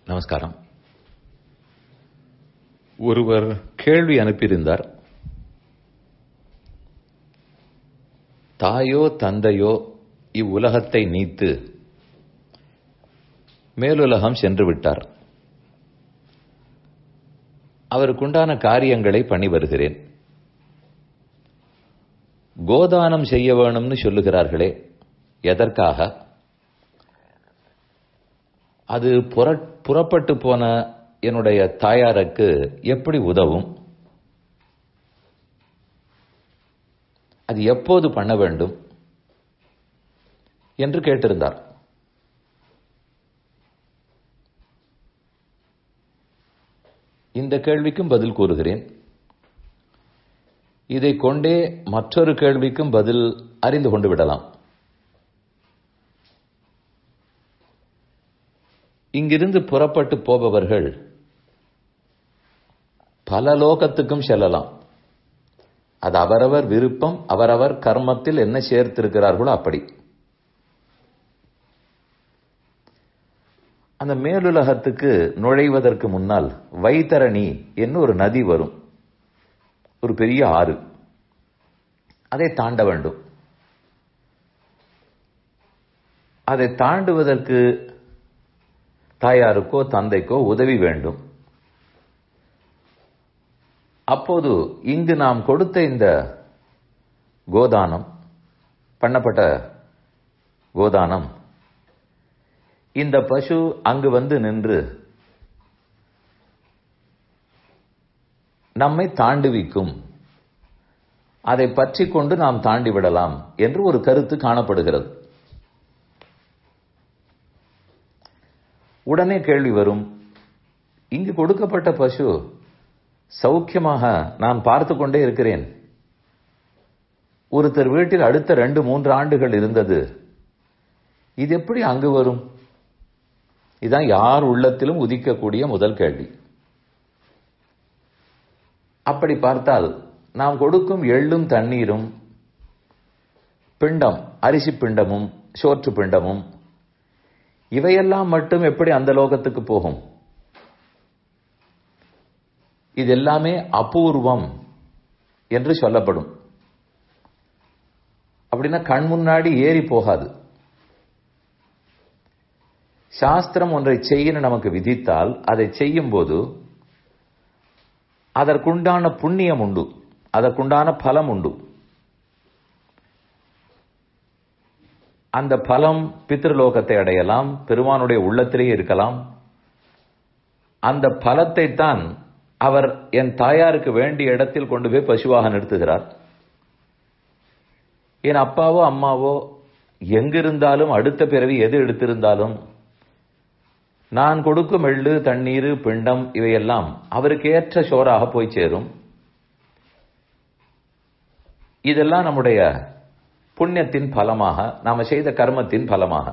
நமஸ்காரம் ஒருவர் கேள்வி அனுப்பியிருந்தார் தாயோ தந்தையோ இவ்வுலகத்தை நீத்து மேலுலகம் சென்று விட்டார் அவருக்குண்டான காரியங்களை பண்ணி வருகிறேன் கோதானம் செய்ய வேணும்னு சொல்லுகிறார்களே எதற்காக அது புறப்பட்டு போன என்னுடைய தாயாருக்கு எப்படி உதவும் அது எப்போது பண்ண வேண்டும் என்று கேட்டிருந்தார் இந்த கேள்விக்கும் பதில் கூறுகிறேன் இதை கொண்டே மற்றொரு கேள்விக்கும் பதில் அறிந்து கொண்டு விடலாம் இங்கிருந்து புறப்பட்டு போபவர்கள் பல லோகத்துக்கும் செல்லலாம் அது அவரவர் விருப்பம் அவரவர் கர்மத்தில் என்ன சேர்த்திருக்கிறார்களோ அப்படி அந்த மேலுலகத்துக்கு நுழைவதற்கு முன்னால் வைத்தரணி என்று ஒரு நதி வரும் ஒரு பெரிய ஆறு அதை தாண்ட வேண்டும் அதை தாண்டுவதற்கு தாயாருக்கோ தந்தைக்கோ உதவி வேண்டும் அப்போது இங்கு நாம் கொடுத்த இந்த கோதானம் பண்ணப்பட்ட கோதானம் இந்த பசு அங்கு வந்து நின்று நம்மை தாண்டுவிக்கும் அதை பற்றி கொண்டு நாம் தாண்டி விடலாம் என்று ஒரு கருத்து காணப்படுகிறது உடனே கேள்வி வரும் இங்கு கொடுக்கப்பட்ட பசு சௌக்கியமாக நான் பார்த்து கொண்டே இருக்கிறேன் ஒருத்தர் வீட்டில் அடுத்த ரெண்டு மூன்று ஆண்டுகள் இருந்தது இது எப்படி அங்கு வரும் இதுதான் யார் உள்ளத்திலும் உதிக்கக்கூடிய முதல் கேள்வி அப்படி பார்த்தால் நாம் கொடுக்கும் எள்ளும் தண்ணீரும் பிண்டம் அரிசி பிண்டமும் சோற்று பிண்டமும் இவையெல்லாம் மட்டும் எப்படி அந்த லோகத்துக்கு போகும் இது எல்லாமே அபூர்வம் என்று சொல்லப்படும் அப்படின்னா கண் முன்னாடி ஏறி போகாது சாஸ்திரம் ஒன்றை செய்ய நமக்கு விதித்தால் அதை செய்யும் போது அதற்குண்டான புண்ணியம் உண்டு அதற்குண்டான பலம் உண்டு அந்த பலம் பித்ருலோகத்தை அடையலாம் பெருமானுடைய உள்ளத்திலேயே இருக்கலாம் அந்த பலத்தை தான் அவர் என் தாயாருக்கு வேண்டிய இடத்தில் கொண்டு போய் பசுவாக நிறுத்துகிறார் என் அப்பாவோ அம்மாவோ எங்கிருந்தாலும் அடுத்த பிறவி எது எடுத்திருந்தாலும் நான் கொடுக்கும் எள்ளு தண்ணீர் பிண்டம் இவையெல்லாம் அவருக்கு ஏற்ற சோறாக போய் சேரும் இதெல்லாம் நம்முடைய புண்ணியத்தின் பலமாக நாம செய்த கர்மத்தின் பலமாக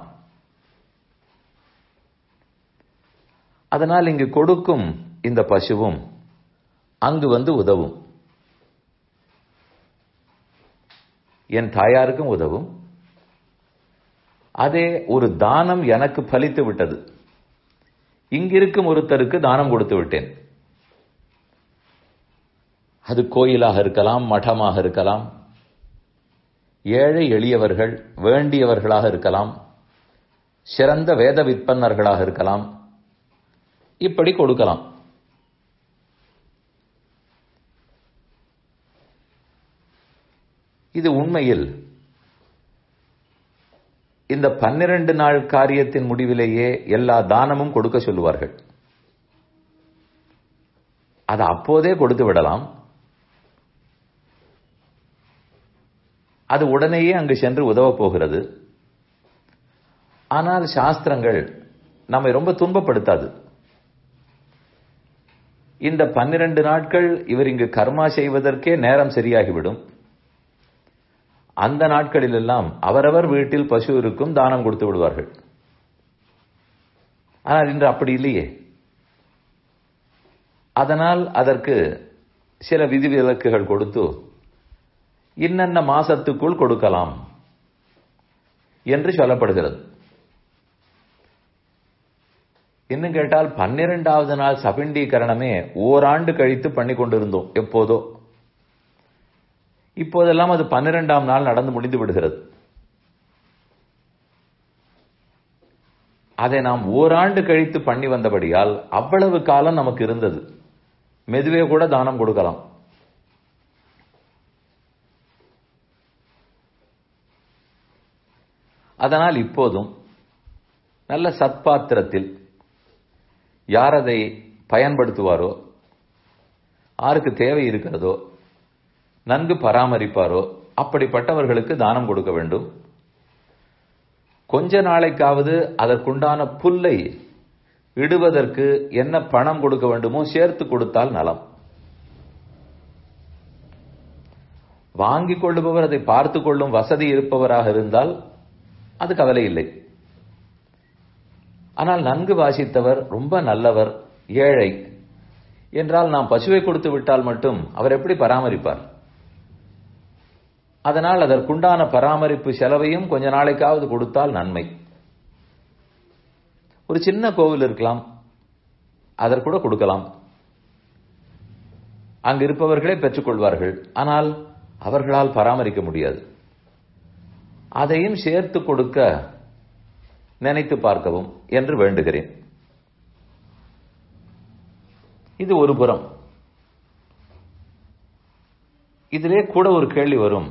அதனால் இங்கு கொடுக்கும் இந்த பசுவும் அங்கு வந்து உதவும் என் தாயாருக்கும் உதவும் அதே ஒரு தானம் எனக்கு பலித்து விட்டது இங்கிருக்கும் ஒருத்தருக்கு தானம் கொடுத்து விட்டேன் அது கோயிலாக இருக்கலாம் மഠமாக இருக்கலாம் ஏழை எளியவர்கள் வேண்டியவர்களாக இருக்கலாம் சிறந்த வேத விற்பன்னர்களாக இருக்கலாம் இப்படி கொடுக்கலாம் இது உண்மையில் இந்த பன்னிரண்டு நாள் காரியத்தின் முடிவிலேயே எல்லா தானமும் கொடுக்க சொல்லுவார்கள் அதை அப்போதே கொடுத்து விடலாம் அது உடனேயே அங்கு சென்று உதவப் போகிறது ஆனால் சாஸ்திரங்கள் நம்மை ரொம்ப துன்பப்படுத்தாது இந்த பன்னிரண்டு நாட்கள் இவர் இங்கு கர்மா செய்வதற்கே நேரம் சரியாகிவிடும் அந்த நாட்களில் எல்லாம் அவரவர் வீட்டில் பசு இருக்கும் தானம் கொடுத்து விடுவார்கள் ஆனால் இன்று அப்படி இல்லையே அதனால் அதற்கு சில விதிவிலக்குகள் கொடுத்து இன்னென்ன மாசத்துக்குள் கொடுக்கலாம் என்று சொல்லப்படுகிறது இன்னும் கேட்டால் பன்னிரெண்டாவது நாள் சபிண்டீகரணமே ஓராண்டு கழித்து பண்ணி கொண்டிருந்தோம் எப்போதோ இப்போதெல்லாம் அது பன்னிரெண்டாம் நாள் நடந்து முடிந்து விடுகிறது அதை நாம் ஓராண்டு கழித்து பண்ணி வந்தபடியால் அவ்வளவு காலம் நமக்கு இருந்தது மெதுவே கூட தானம் கொடுக்கலாம் அதனால் இப்போதும் நல்ல சத்பாத்திரத்தில் யார் அதை பயன்படுத்துவாரோ யாருக்கு தேவை இருக்கிறதோ நன்கு பராமரிப்பாரோ அப்படிப்பட்டவர்களுக்கு தானம் கொடுக்க வேண்டும் கொஞ்ச நாளைக்காவது அதற்குண்டான புல்லை இடுவதற்கு என்ன பணம் கொடுக்க வேண்டுமோ சேர்த்து கொடுத்தால் நலம் வாங்கிக் கொள்ளுபவர் அதை பார்த்து கொள்ளும் வசதி இருப்பவராக இருந்தால் அது கவலை இல்லை ஆனால் நன்கு வாசித்தவர் ரொம்ப நல்லவர் ஏழை என்றால் நாம் பசுவை கொடுத்து விட்டால் மட்டும் அவர் எப்படி பராமரிப்பார் அதனால் அதற்குண்டான பராமரிப்பு செலவையும் கொஞ்ச நாளைக்காவது கொடுத்தால் நன்மை ஒரு சின்ன கோவில் இருக்கலாம் அதற்கூட கொடுக்கலாம் அங்கு இருப்பவர்களே பெற்றுக்கொள்வார்கள் ஆனால் அவர்களால் பராமரிக்க முடியாது அதையும் சேர்த்து கொடுக்க நினைத்து பார்க்கவும் என்று வேண்டுகிறேன் இது ஒரு புறம் இதிலே கூட ஒரு கேள்வி வரும்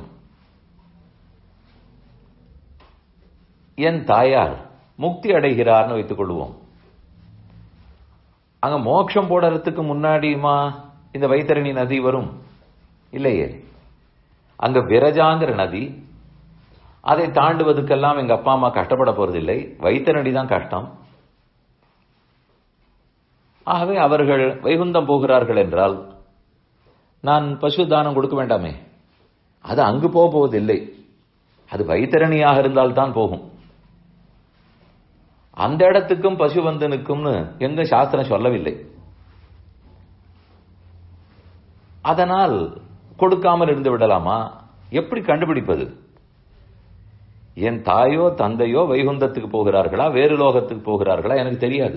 என் தாயார் முக்தி அடைகிறார்னு வைத்துக் கொள்வோம் அங்க மோட்சம் போடுறதுக்கு முன்னாடியுமா இந்த வைத்தரணி நதி வரும் இல்லையே அங்க விரஜாங்கிற நதி அதை தாண்டுவதற்கெல்லாம் எங்க அப்பா அம்மா கஷ்டப்பட போறதில்லை வைத்தரணி தான் கஷ்டம் ஆகவே அவர்கள் வைகுந்தம் போகிறார்கள் என்றால் நான் பசு தானம் கொடுக்க வேண்டாமே அது அங்கு போக போவதில்லை அது வைத்தரணியாக இருந்தால்தான் போகும் அந்த இடத்துக்கும் பசு வந்து நிற்கும்னு எங்க சாஸ்திரம் சொல்லவில்லை அதனால் கொடுக்காமல் இருந்து விடலாமா எப்படி கண்டுபிடிப்பது என் தாயோ தந்தையோ வைகுந்தத்துக்கு போகிறார்களா வேறு லோகத்துக்கு போகிறார்களா எனக்கு தெரியாது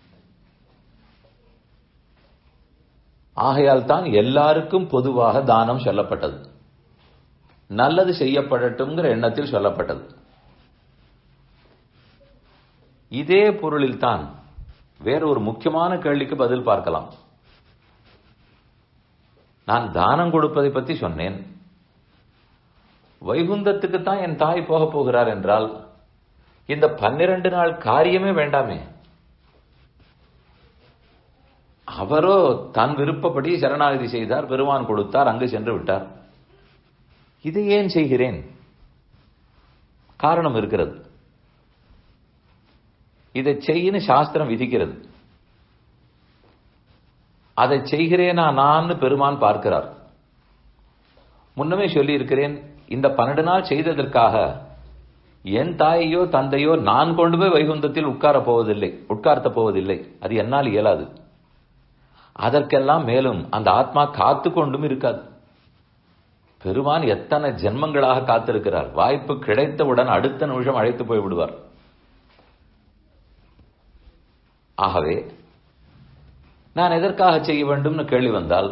ஆகையால் தான் எல்லாருக்கும் பொதுவாக தானம் சொல்லப்பட்டது நல்லது செய்யப்படட்டும்ங்கிற எண்ணத்தில் சொல்லப்பட்டது இதே பொருளில் தான் வேற ஒரு முக்கியமான கேள்விக்கு பதில் பார்க்கலாம் நான் தானம் கொடுப்பதை பற்றி சொன்னேன் வைகுந்தத்துக்கு தான் என் தாய் போக போகிறார் என்றால் இந்த பன்னிரண்டு நாள் காரியமே வேண்டாமே அவரோ தன் விருப்பப்படி சரணாகதி செய்தார் பெருமான் கொடுத்தார் அங்கு சென்று விட்டார் இதை ஏன் செய்கிறேன் காரணம் இருக்கிறது இதை செய்யின்னு சாஸ்திரம் விதிக்கிறது அதை செய்கிறேனா நான் பெருமான் பார்க்கிறார் முன்னமே சொல்லி இருக்கிறேன் இந்த பன்னெண்டு நாள் செய்ததற்காக என் தாயையோ தந்தையோ நான் கொண்டு போய் வைகுந்தத்தில் உட்கார போவதில்லை உட்கார்த்த போவதில்லை அது என்னால் இயலாது அதற்கெல்லாம் மேலும் அந்த ஆத்மா காத்து கொண்டும் இருக்காது பெருமான் எத்தனை ஜென்மங்களாக காத்திருக்கிறார் வாய்ப்பு கிடைத்தவுடன் அடுத்த நிமிஷம் அழைத்து போய் விடுவார் ஆகவே நான் எதற்காக செய்ய வேண்டும்னு கேள்வி வந்தால்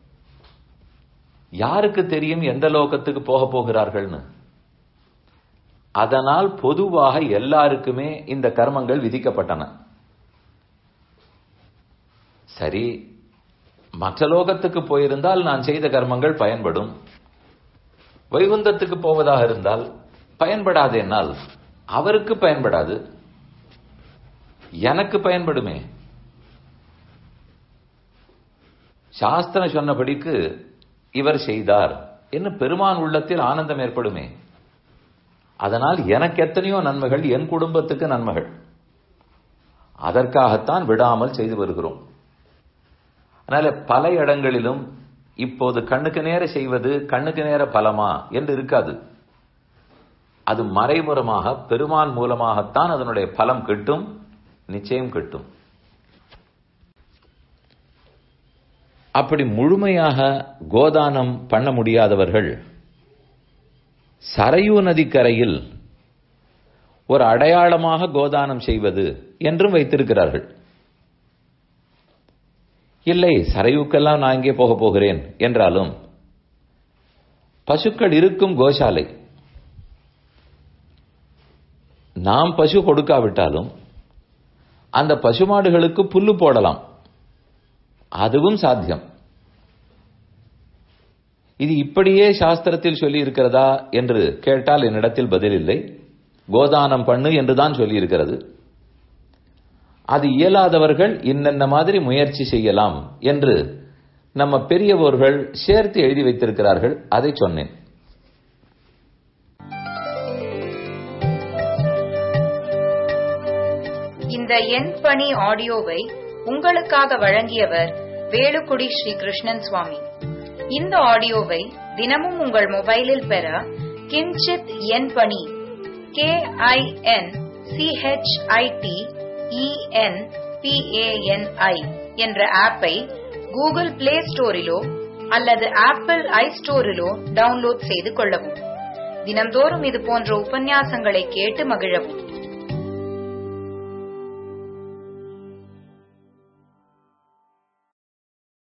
யாருக்கு தெரியும் எந்த லோகத்துக்கு போக போகிறார்கள்னு அதனால் பொதுவாக எல்லாருக்குமே இந்த கர்மங்கள் விதிக்கப்பட்டன சரி மற்ற லோகத்துக்கு போயிருந்தால் நான் செய்த கர்மங்கள் பயன்படும் வைகுந்தத்துக்கு போவதாக இருந்தால் பயன்படாது என்னால் அவருக்கு பயன்படாது எனக்கு பயன்படுமே சாஸ்திரம் சொன்னபடிக்கு இவர் செய்தார் என்று பெருமான் உள்ளத்தில் ஆனந்தம் ஏற்படுமே அதனால் எனக்கு எத்தனையோ நன்மைகள் என் குடும்பத்துக்கு நன்மைகள் அதற்காகத்தான் விடாமல் செய்து வருகிறோம் அதனால பல இடங்களிலும் இப்போது கண்ணுக்கு நேர செய்வது கண்ணுக்கு நேர பலமா என்று இருக்காது அது மறைமுறமாக பெருமான் மூலமாகத்தான் அதனுடைய பலம் கிட்டும் நிச்சயம் கிட்டும் அப்படி முழுமையாக கோதானம் பண்ண முடியாதவர்கள் சரையூ நதிக்கரையில் ஒரு அடையாளமாக கோதானம் செய்வது என்றும் வைத்திருக்கிறார்கள் இல்லை சரையுக்கெல்லாம் நான் இங்கே போக போகிறேன் என்றாலும் பசுக்கள் இருக்கும் கோசாலை நாம் பசு கொடுக்காவிட்டாலும் அந்த பசுமாடுகளுக்கு புல்லு போடலாம் அதுவும் சாத்தியம் இது இப்படியே சாஸ்திரத்தில் சொல்லி இருக்கிறதா என்று கேட்டால் என்னிடத்தில் பதில் இல்லை கோதானம் பண்ணு என்றுதான் சொல்லி இருக்கிறது அது இயலாதவர்கள் இன்னென்ன மாதிரி முயற்சி செய்யலாம் என்று நம்ம பெரியவர்கள் சேர்த்து எழுதி வைத்திருக்கிறார்கள் அதை சொன்னேன் இந்த எண் பணி ஆடியோவை உங்களுக்காக வழங்கியவர் வேலுக்குடி ஸ்ரீ கிருஷ்ணன் சுவாமி இந்த ஆடியோவை தினமும் உங்கள் மொபைலில் பெற கிஞ்சித் எண் பணி கே ஐ என் சிஹெச்ஐடி இஎன் பிஏஎன்ஐ என்ற ஆப்பை கூகுள் பிளே ஸ்டோரிலோ அல்லது ஆப்பிள் ஐ ஸ்டோரிலோ டவுன்லோட் செய்து கொள்ளவும் தினம்தோறும் இது போன்ற உபன்யாசங்களை கேட்டு மகிழவும்